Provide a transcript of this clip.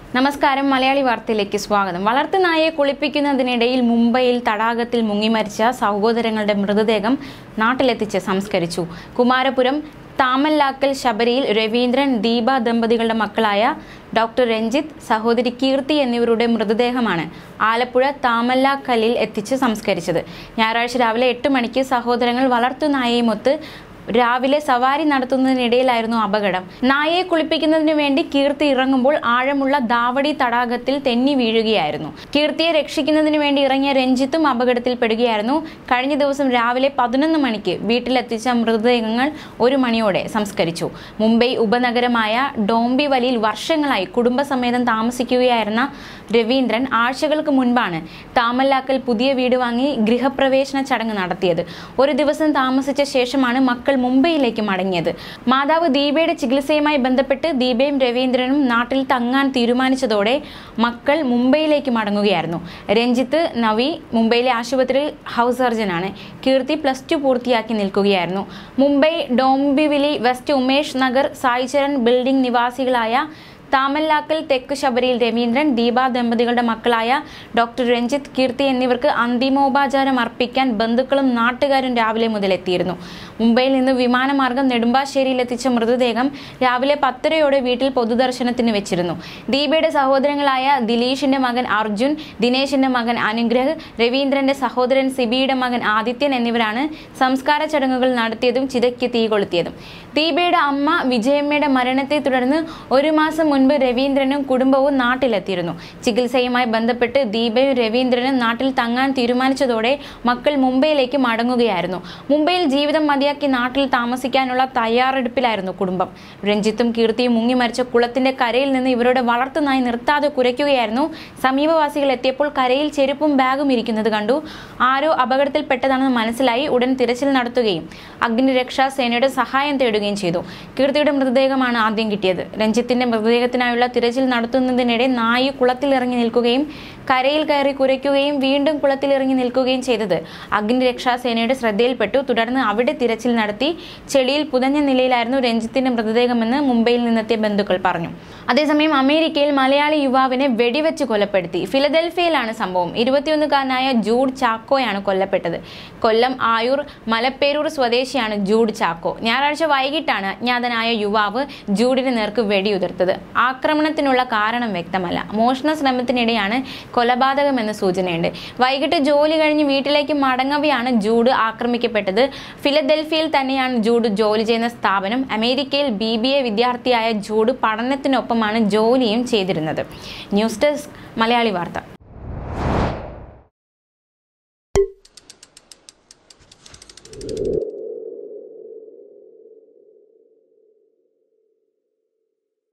നമസ്കാരം മലയാളി വാർത്തയിലേക്ക് സ്വാഗതം വളർത്തുനായയെ കുളിപ്പിക്കുന്നതിനിടയിൽ മുംബൈയിൽ തടാകത്തിൽ മുങ്ങിമരിച്ച സഹോദരങ്ങളുടെ മൃതദേഹം നാട്ടിലെത്തിച്ച് സംസ്കരിച്ചു കുമാരപുരം താമല്ലാക്കൽ ശബരിയിൽ രവീന്ദ്രൻ ദീപ ദമ്പതികളുടെ മക്കളായ ഡോക്ടർ രഞ്ജിത്ത് സഹോദരി കീർത്തി എന്നിവരുടെ മൃതദേഹമാണ് ആലപ്പുഴ താമല്ലാക്കലിൽ എത്തിച്ച് സംസ്കരിച്ചത് ഞായറാഴ്ച രാവിലെ എട്ട് മണിക്ക് സഹോദരങ്ങൾ വളർത്തുനായയുമൊത്ത് രാവിലെ സവാരി നടത്തുന്നതിനിടയിലായിരുന്നു അപകടം നായയെ കുളിപ്പിക്കുന്നതിനു വേണ്ടി കീർത്തി ഇറങ്ങുമ്പോൾ ആഴമുള്ള ദാവടി തടാകത്തിൽ തെന്നി വീഴുകയായിരുന്നു കീർത്തിയെ രക്ഷിക്കുന്നതിനു വേണ്ടി ഇറങ്ങിയ രഞ്ജിത്തും അപകടത്തിൽപ്പെടുകയായിരുന്നു കഴിഞ്ഞ ദിവസം രാവിലെ പതിനൊന്ന് മണിക്ക് വീട്ടിലെത്തിച്ച മൃതദേഹങ്ങൾ ഒരു മണിയോടെ സംസ്കരിച്ചു മുംബൈ ഉപനഗരമായ ഡോംബിവലിയിൽ വർഷങ്ങളായി കുടുംബസമേതം താമസിക്കുകയായിരുന്ന രവീന്ദ്രൻ ആഴ്ചകൾക്ക് മുൻപാണ് താമല്ലാക്കൽ പുതിയ വീട് വാങ്ങി ഗൃഹപ്രവേശന ചടങ്ങ് നടത്തിയത് ഒരു ദിവസം താമസിച്ച ശേഷമാണ് മക്കൾ മുംബൈയിലേക്ക് മടങ്ങിയത് മാതാവ് ദീപയുടെ ചികിത്സയുമായി ബന്ധപ്പെട്ട് ദീപയും രവീന്ദ്രനും നാട്ടിൽ തങ്ങാൻ തീരുമാനിച്ചതോടെ മക്കൾ മുംബൈയിലേക്ക് മടങ്ങുകയായിരുന്നു രഞ്ജിത്ത് നവി മുംബൈയിലെ ആശുപത്രിയിൽ ഹൗസ് സർജനാണ് കീർത്തി പ്ലസ് ടു പൂർത്തിയാക്കി നിൽക്കുകയായിരുന്നു മുംബൈ ഡോംബിവിലി വെസ്റ്റ് ഉമേഷ് നഗർ സായിചരൺ ബിൽഡിംഗ് നിവാസികളായ താമല്ലാക്കൽ തെക്ക് ശബരിയിൽ രവീന്ദ്രൻ ദീപ ദമ്പതികളുടെ മക്കളായ ഡോക്ടർ രഞ്ജിത്ത് കീർത്തി എന്നിവർക്ക് അന്തിമോപചാരം അർപ്പിക്കാൻ ബന്ധുക്കളും നാട്ടുകാരും രാവിലെ മുതൽ എത്തിയിരുന്നു മുംബൈയിൽ നിന്ന് വിമാനമാർഗം നെടുമ്പാശ്ശേരിയിൽ എത്തിച്ച മൃതദേഹം രാവിലെ പത്തരയോടെ വീട്ടിൽ പൊതുദർശനത്തിന് വെച്ചിരുന്നു ദീപയുടെ സഹോദരങ്ങളായ ദിലീഷിന്റെ മകൻ അർജുൻ ദിനേശിന്റെ മകൻ അനുഗ്രഹ് രവീന്ദ്രന്റെ സഹോദരൻ സിബിയുടെ മകൻ ആദിത്യൻ എന്നിവരാണ് സംസ്കാര ചടങ്ങുകൾ നടത്തിയതും ചിതയ്ക്ക് തീ കൊളുത്തിയതും ദീപയുടെ അമ്മ വിജയമ്മയുടെ മരണത്തെ തുടർന്ന് ഒരു മാസം മുൻപ് രവീന്ദ്രനും കുടുംബവും നാട്ടിലെത്തിയിരുന്നു ചികിത്സയുമായി ബന്ധപ്പെട്ട് ദീപയും രവീന്ദ്രനും നാട്ടിൽ തങ്ങാൻ തീരുമാനിച്ചതോടെ മക്കൾ മുംബൈയിലേക്ക് മടങ്ങുകയായിരുന്നു മുംബൈയിൽ ജീവിതം മതിയാക്കി നാട്ടിൽ താമസിക്കാനുള്ള തയ്യാറെടുപ്പിലായിരുന്നു കുടുംബം രഞ്ജിത്തും കീർത്തിയും മുങ്ങി മരിച്ച കുളത്തിന്റെ കരയിൽ നിന്ന് ഇവരുടെ വളർത്തുനായി നിർത്താതെ കുരയ്ക്കുകയായിരുന്നു സമീപവാസികൾ എത്തിയപ്പോൾ കരയിൽ ചെരുപ്പും ബാഗും ഇരിക്കുന്നത് കണ്ടു ആരോ അപകടത്തിൽപ്പെട്ടതാണെന്ന് മനസ്സിലായി ഉടൻ തിരച്ചിൽ നടത്തുകയും അഗ്നിരക്ഷാ സേനയുടെ സഹായം തേടുകയും ചെയ്തു കീർത്തിയുടെ മൃതദേഹമാണ് ആദ്യം കിട്ടിയത് രഞ്ജിത്തിന്റെ മൃതദേഹത്തിനായുള്ള തിരച്ചിൽ നടത്തുന്നതിനിടെ നായി കുളത്തിലിറങ്ങി നിൽക്കുകയും കരയിൽ കയറി കുരയ്ക്കുകയും വീണ്ടും കുളത്തിലിറങ്ങി നിൽക്കുകയും ചെയ്തത് അഗ്നിരക്ഷാ സേനയുടെ ശ്രദ്ധയിൽപ്പെട്ടു തുടർന്ന് അവിടെ തിരച്ചിൽ നടത്തി ചെളിയിൽ പുതഞ്ഞ നിലയിലായിരുന്നു രഞ്ജിത്തിന്റെ മൃതദേഹമെന്ന് മുംബൈയിൽ നിന്നെത്തിയ ബന്ധുക്കൾ പറഞ്ഞു അതേസമയം അമേരിക്കയിൽ മലയാളി യുവാവിനെ വെടിവെച്ച് കൊലപ്പെടുത്തി ഫിലദൽഫിയയിലാണ് സംഭവം ഇരുപത്തിയൊന്നുകാരനായ ജൂഡ് ചാക്കോയാണ് കൊല്ലപ്പെട്ടത് കൊല്ലം ആയൂർ മലപ്പേരൂർ സ്വദേശിയാണ് ജൂഡ് ചാക്കോ ഞായറാഴ്ച വൈകിട്ടാണ് അജ്ഞാതനായ യുവാവ് ജൂഡിന് നേർക്ക് വെടിയുതിർത്തത് ആക്രമണത്തിനുള്ള കാരണം വ്യക്തമല്ല മോഷണ ശ്രമത്തിനിടെയാണ് കൊലപാതകമെന്ന് സൂചനയുണ്ട് വൈകിട്ട് ജോലി കഴിഞ്ഞ് വീട്ടിലേക്ക് മടങ്ങവെയാണ് ജൂഡ് ആക്രമിക്കപ്പെട്ടത് ഫിലദൽഫിയയിൽ തന്നെയാണ് ജൂഡ് ജോലി ചെയ്യുന്ന സ്ഥാപനം അമേരിക്കയിൽ ബി ബി എ വിദ്യാർത്ഥിയായ ജൂഡ് പഠനത്തിനൊപ്പമാണ് ജോലിയും ചെയ്തിരുന്നത് ന്യൂസ് ഡെസ്ക് മലയാളി വാർത്ത